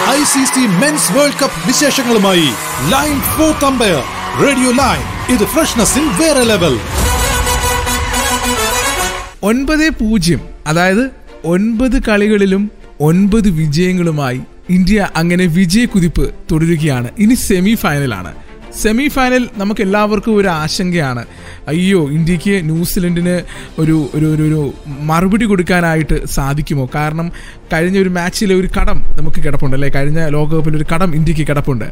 I C C men's world cup വിശേഷങ്ങളുമായി line fourth umpire radio line ഇത് ഫ്രഷ്നസിൽ വേറെ ലെവൽ ഒൻപത് പൂജ്യം അതായത് ഒൻപത് കളികളിലും ഒൻപത് വിജയങ്ങളുമായി ഇന്ത്യ അങ്ങനെ വിജയക്കുതിപ്പ് തുടരുകയാണ് ഇനി സെമി ഫൈനലാണ് സെമി ഫൈനൽ നമുക്ക് എല്ലാവർക്കും ഒരു ആശങ്കയാണ് അയ്യോ ഇന്ത്യക്ക് ന്യൂസിലൻഡിന് ഒരു ഒരു ഒരു ഒരു മറുപടി കൊടുക്കാനായിട്ട് സാധിക്കുമോ കാരണം കഴിഞ്ഞ ഒരു മാച്ചിലെ ഒരു കടം നമുക്ക് കിടപ്പുണ്ട് അല്ലേ കഴിഞ്ഞ ലോകകപ്പിൽ ഒരു കടം ഇന്ത്യക്ക് കിടപ്പുണ്ട്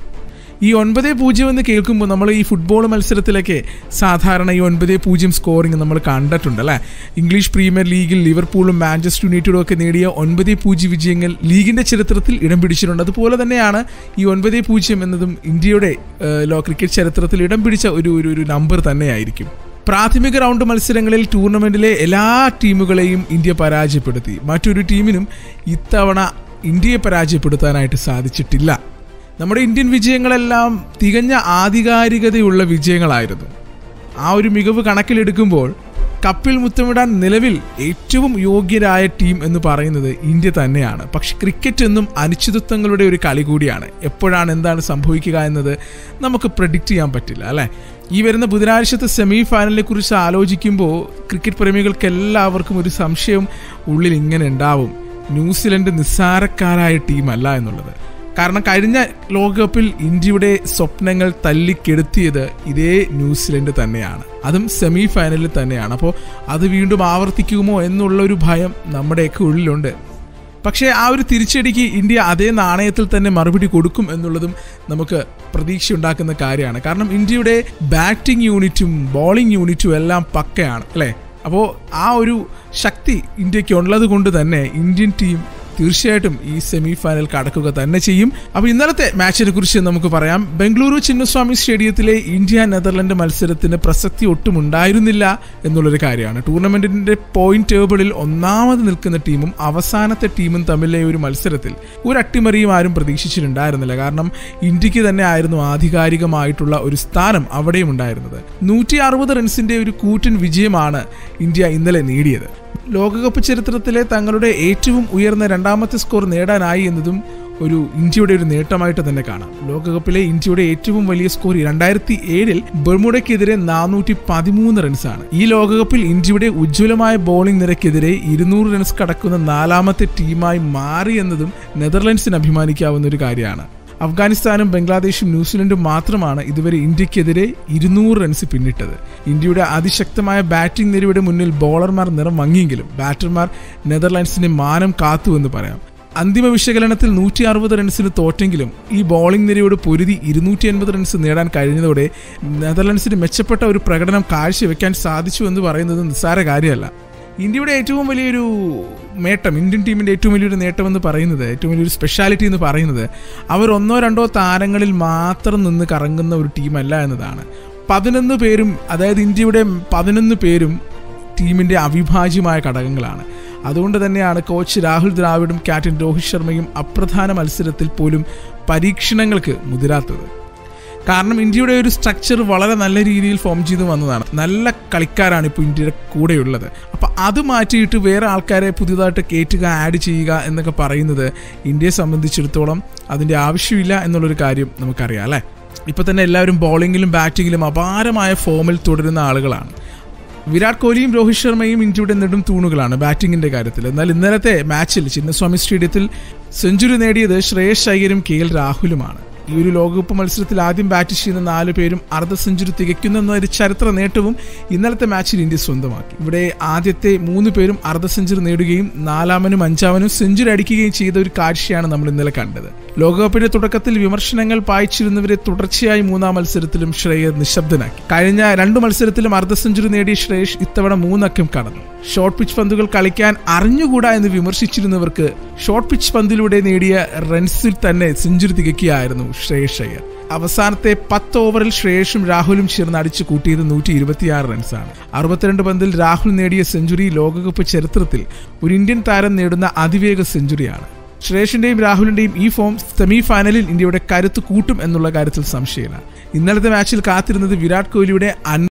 ഈ ഒൻപത് പൂജ്യം എന്ന് കേൾക്കുമ്പോൾ നമ്മൾ ഈ ഫുട്ബോൾ മത്സരത്തിലൊക്കെ സാധാരണ ഈ ഒൻപത് പൂജ്യം സ്കോറിംഗ് നമ്മൾ കണ്ടിട്ടുണ്ട് അല്ലേ ഇംഗ്ലീഷ് പ്രീമിയർ ലീഗിൽ ലിവർപൂളും മാഞ്ചസ്റ്റർ യുണൈറ്റഡും ഒക്കെ നേടിയ ഒൻപത് പൂജ്യം വിജയങ്ങൾ ലീഗിന്റെ ചരിത്രത്തിൽ ഇടം പിടിച്ചിട്ടുണ്ട് അതുപോലെ തന്നെയാണ് ഈ ഒൻപത് പൂജ്യം എന്നതും ഇന്ത്യയുടെ ഏഹ്, ലോ ക്രിക്കറ്റ് ചരിത്രത്തിൽ ഇടം പിടിച്ച ഒരു ഒരു ഒരു നമ്പർ തന്നെയായിരിക്കും പ്രാഥമിക റൗണ്ട് മത്സരങ്ങളിൽ ടൂർണമെന്റിലെ എല്ലാ ടീമുകളെയും ഇന്ത്യ പരാജയപ്പെടുത്തി മറ്റൊരു ടീമിനും ഇത്തവണ ഇന്ത്യയെ പരാജയപ്പെടുത്താനായിട്ട് സാധിച്ചിട്ടില്ല നമ്മുടെ ഇന്ത്യൻ വിജയങ്ങളെല്ലാം തികഞ്ഞ ആധികാരികതയുള്ള വിജയങ്ങളായിരുന്നു ആ ഒരു മികവ് കണക്കിലെടുക്കുമ്പോൾ കപ്പിൽ മുത്തമിടാൻ നിലവിൽ ഏറ്റവും യോഗ്യരായ ടീം എന്ന് പറയുന്നത് ഇന്ത്യ തന്നെയാണ് പക്ഷെ ക്രിക്കറ്റ് എന്നും അനിശ്ചിതത്വങ്ങളുടെ ഒരു കളി കൂടിയാണ് എപ്പോഴാണ് എന്താണ് സംഭവിക്കുക എന്നത് നമുക്ക് പ്രഡിക്റ്റ് ചെയ്യാൻ പറ്റില്ല അല്ലേ ഈ വരുന്ന ബുധനാഴ്ചത്തെ സെമി ഫൈനലിനെ കുറിച്ച് ആലോചിക്കുമ്പോൾ ക്രിക്കറ്റ് പ്രേമികൾക്ക് എല്ലാവർക്കും ഒരു സംശയം ഉള്ളിൽ ഇങ്ങനെ ഉണ്ടാവും ന്യൂസിലൻഡ് നിസ്സാരക്കാരായ ടീമല്ല എന്നുള്ളത് കാരണം കഴിഞ്ഞ ലോകകപ്പിൽ ഇന്ത്യയുടെ സ്വപ്നങ്ങൾ തല്ലിക്കെടുത്തിയത് ഇതേ ന്യൂസിലൻഡ് തന്നെയാണ് അതും സെമി ഫൈനലിൽ തന്നെയാണ് അപ്പോൾ അത് വീണ്ടും ആവർത്തിക്കുമോ എന്നുള്ള ഒരു ഭയം നമ്മുടെയൊക്കെ ഉള്ളിലുണ്ട് പക്ഷേ ആ ഒരു തിരിച്ചടിക്ക് ഇന്ത്യ അതേ നാണയത്തിൽ തന്നെ മറുപടി കൊടുക്കും എന്നുള്ളതും നമുക്ക് പ്രതീക്ഷയുണ്ടാക്കുന്ന കാര്യമാണ് കാരണം ഇന്ത്യയുടെ ബാറ്റിംഗ് യൂണിറ്റും ബോളിംഗ് യൂണിറ്റും എല്ലാം പക്കയാണ് അല്ലേ അപ്പോൾ ആ ഒരു ശക്തി ഇന്ത്യക്ക് ഉള്ളത് കൊണ്ട് തന്നെ ഇന്ത്യൻ ടീം തീർച്ചയായിട്ടും ഈ സെമി ഫൈനൽ കടക്കുക തന്നെ ചെയ്യും അപ്പോൾ ഇന്നലത്തെ മാച്ചിനെ കുറിച്ച് നമുക്ക് പറയാം ബംഗളൂരു ചിന്നസ്വാമി സ്റ്റേഡിയത്തിലെ ഇന്ത്യ നെതർലൻഡ് മത്സരത്തിന് പ്രസക്തി ഒട്ടും ഉണ്ടായിരുന്നില്ല എന്നുള്ളൊരു കാര്യമാണ് ടൂർണമെന്റിന്റെ പോയിന്റ് ടേബിളിൽ ഒന്നാമത് നിൽക്കുന്ന ടീമും അവസാനത്തെ ടീമും തമ്മിലെ ഒരു മത്സരത്തിൽ ഒരു അട്ടിമറിയും ആരും പ്രതീക്ഷിച്ചിട്ടുണ്ടായിരുന്നില്ല കാരണം ഇന്ത്യക്ക് തന്നെ ആയിരുന്നു ആധികാരികമായിട്ടുള്ള ഒരു സ്ഥാനം അവിടെയും ഉണ്ടായിരുന്നത് നൂറ്റി അറുപത് റൺസിന്റെ ഒരു കൂറ്റൻ വിജയമാണ് ഇന്ത്യ ഇന്നലെ നേടിയത് ലോകകപ്പ് ചരിത്രത്തിലെ തങ്ങളുടെ ഏറ്റവും ഉയർന്ന രണ്ടാമത്തെ സ്കോർ നേടാനായി എന്നതും ഒരു ഇന്ത്യയുടെ ഒരു നേട്ടമായിട്ട് തന്നെ കാണാം ലോകകപ്പിലെ ഇന്ത്യയുടെ ഏറ്റവും വലിയ സ്കോർ രണ്ടായിരത്തി ഏഴിൽ ബർമുഡയ്ക്കെതിരെ നാനൂറ്റി പതിമൂന്ന് റൺസാണ് ഈ ലോകകപ്പിൽ ഇന്ത്യയുടെ ഉജ്ജ്വലമായ ബോളിംഗ് നിരക്കെതിരെ ഇരുന്നൂറ് റൺസ് കടക്കുന്ന നാലാമത്തെ ടീമായി മാറി എന്നതും നെതർലൻഡ്സിന് അഭിമാനിക്കാവുന്ന ഒരു കാര്യമാണ് അഫ്ഗാനിസ്ഥാനും ബംഗ്ലാദേശും ന്യൂസിലൻഡും മാത്രമാണ് ഇതുവരെ ഇന്ത്യക്കെതിരെ ഇരുന്നൂറ് റൺസ് പിന്നിട്ടത് ഇന്ത്യയുടെ അതിശക്തമായ ബാറ്റിംഗ് നിരയുടെ മുന്നിൽ ബോളർമാർ നിറം മങ്ങിയെങ്കിലും ബാറ്റർമാർ നെതർലാൻഡ്സിനെ മാനം കാത്തുവെന്ന് പറയാം അന്തിമ വിശകലനത്തിൽ നൂറ്റി അറുപത് റൺസിന് തോറ്റെങ്കിലും ഈ ബോളിംഗ് നിരയോട് പൊരുതി ഇരുന്നൂറ്റി അൻപത് റൺസ് നേടാൻ കഴിഞ്ഞതോടെ നെതർലൻഡ്സിന് മെച്ചപ്പെട്ട ഒരു പ്രകടനം കാഴ്ചവെക്കാൻ സാധിച്ചു എന്ന് പറയുന്നത് നിസ്സാര കാര്യമല്ല ഇന്ത്യയുടെ ഏറ്റവും വലിയൊരു നേട്ടം ഇന്ത്യൻ ടീമിന്റെ ഏറ്റവും വലിയൊരു നേട്ടം എന്ന് പറയുന്നത് ഏറ്റവും വലിയൊരു സ്പെഷ്യാലിറ്റി എന്ന് പറയുന്നത് അവർ ഒന്നോ രണ്ടോ താരങ്ങളിൽ മാത്രം നിന്ന് കറങ്ങുന്ന ഒരു ടീമല്ല എന്നതാണ് പതിനൊന്ന് പേരും അതായത് ഇന്ത്യയുടെ പതിനൊന്ന് പേരും ടീമിന്റെ അവിഭാജ്യമായ ഘടകങ്ങളാണ് അതുകൊണ്ട് തന്നെയാണ് കോച്ച് രാഹുൽ ദ്രാവിഡും ക്യാപ്റ്റൻ രോഹിത് ശർമ്മയും അപ്രധാന മത്സരത്തിൽ പോലും പരീക്ഷണങ്ങൾക്ക് മുതിരാത്തത് കാരണം ഇന്ത്യയുടെ ഒരു സ്ട്രക്ചർ വളരെ നല്ല രീതിയിൽ ഫോം ചെയ്ത് വന്നതാണ് നല്ല കളിക്കാരാണ് ഇപ്പോൾ ഇന്ത്യയുടെ കൂടെയുള്ളത് അപ്പോൾ അത് മാറ്റിയിട്ട് വേറെ ആൾക്കാരെ പുതിയതായിട്ട് കയറ്റുക ആഡ് ചെയ്യുക എന്നൊക്കെ പറയുന്നത് ഇന്ത്യയെ സംബന്ധിച്ചിടത്തോളം അതിൻ്റെ ആവശ്യമില്ല എന്നുള്ളൊരു കാര്യം നമുക്കറിയാം അല്ലേ ഇപ്പോൾ തന്നെ എല്ലാവരും ബോളിങ്ങിലും ബാറ്റിങ്ങിലും അപാരമായ ഫോമിൽ തുടരുന്ന ആളുകളാണ് വിരാട് കോഹ്ലിയും രോഹിത് ശർമ്മയും ഇന്ത്യയുടെ നെടും തൂണുകളാണ് ബാറ്റിംഗിന്റെ കാര്യത്തിൽ എന്നാൽ ഇന്നലത്തെ മാച്ചിൽ ചിന്നസ്വാമി സ്റ്റേഡിയത്തിൽ സെഞ്ചുറി നേടിയത് ശ്രേയസ് അയ്യരും കെ എൽ രാഹുലുമാണ് ഈ ഒരു ലോകകപ്പ് മത്സരത്തിൽ ആദ്യം ബാറ്റ് ചെയ്യുന്ന നാല് പേരും അർദ്ധ സെഞ്ചുറി തികയ്ക്കുന്ന ഒരു ചരിത്ര നേട്ടവും ഇന്നലത്തെ മാച്ചിൽ ഇന്ത്യ സ്വന്തമാക്കി ഇവിടെ ആദ്യത്തെ മൂന്ന് പേരും അർദ്ധ സെഞ്ചുറി നേടുകയും നാലാമനും അഞ്ചാമനും സെഞ്ചുറി അടിക്കുകയും ചെയ്ത ഒരു കാഴ്ചയാണ് നമ്മൾ ഇന്നലെ കണ്ടത് ലോകകപ്പിന്റെ തുടക്കത്തിൽ വിമർശനങ്ങൾ പായിച്ചിരുന്നവരെ തുടർച്ചയായി മൂന്നാം മത്സരത്തിലും ശ്രേയർ നിശബ്ദനാക്കി കഴിഞ്ഞ രണ്ടു മത്സരത്തിലും അർദ്ധ സെഞ്ചുറി നേടിയ ശ്രേയസ് ഇത്തവണ മൂന്നക്കം കടന്നു ഷോർട്ട് പിച്ച് പന്തുകൾ കളിക്കാൻ അറിഞ്ഞുകൂടാ എന്ന് വിമർശിച്ചിരുന്നവർക്ക് ഷോർട്ട് പിച്ച് പന്തിലൂടെ നേടിയ റൺസിൽ തന്നെ സെഞ്ചുറി തികയ്ക്കുകയായിരുന്നു ശ്രേയസ് അയ്യർ അവസാനത്തെ പത്ത് ഓവറിൽ ശ്രേയസും രാഹുലും ചേർന്ന് അടിച്ചു കൂട്ടിയത് നൂറ്റി ഇരുപത്തിയാറ് റൺസാണ് അറുപത്തിരണ്ട് പന്തിൽ രാഹുൽ നേടിയ സെഞ്ചുറി ലോകകപ്പ് ചരിത്രത്തിൽ ഒരു ഇന്ത്യൻ താരം നേടുന്ന അതിവേഗ സെഞ്ചുറിയാണ് ശ്രേയസിന്റെയും രാഹുലിന്റെയും ഈ ഫോം സെമി ഫൈനലിൽ ഇന്ത്യയുടെ കരുത്ത് കൂട്ടും എന്നുള്ള കാര്യത്തിൽ സംശയമില്ല ഇന്നലത്തെ മാച്ചിൽ കാത്തിരുന്നത് വിരാട് കോഹ്ലിയുടെ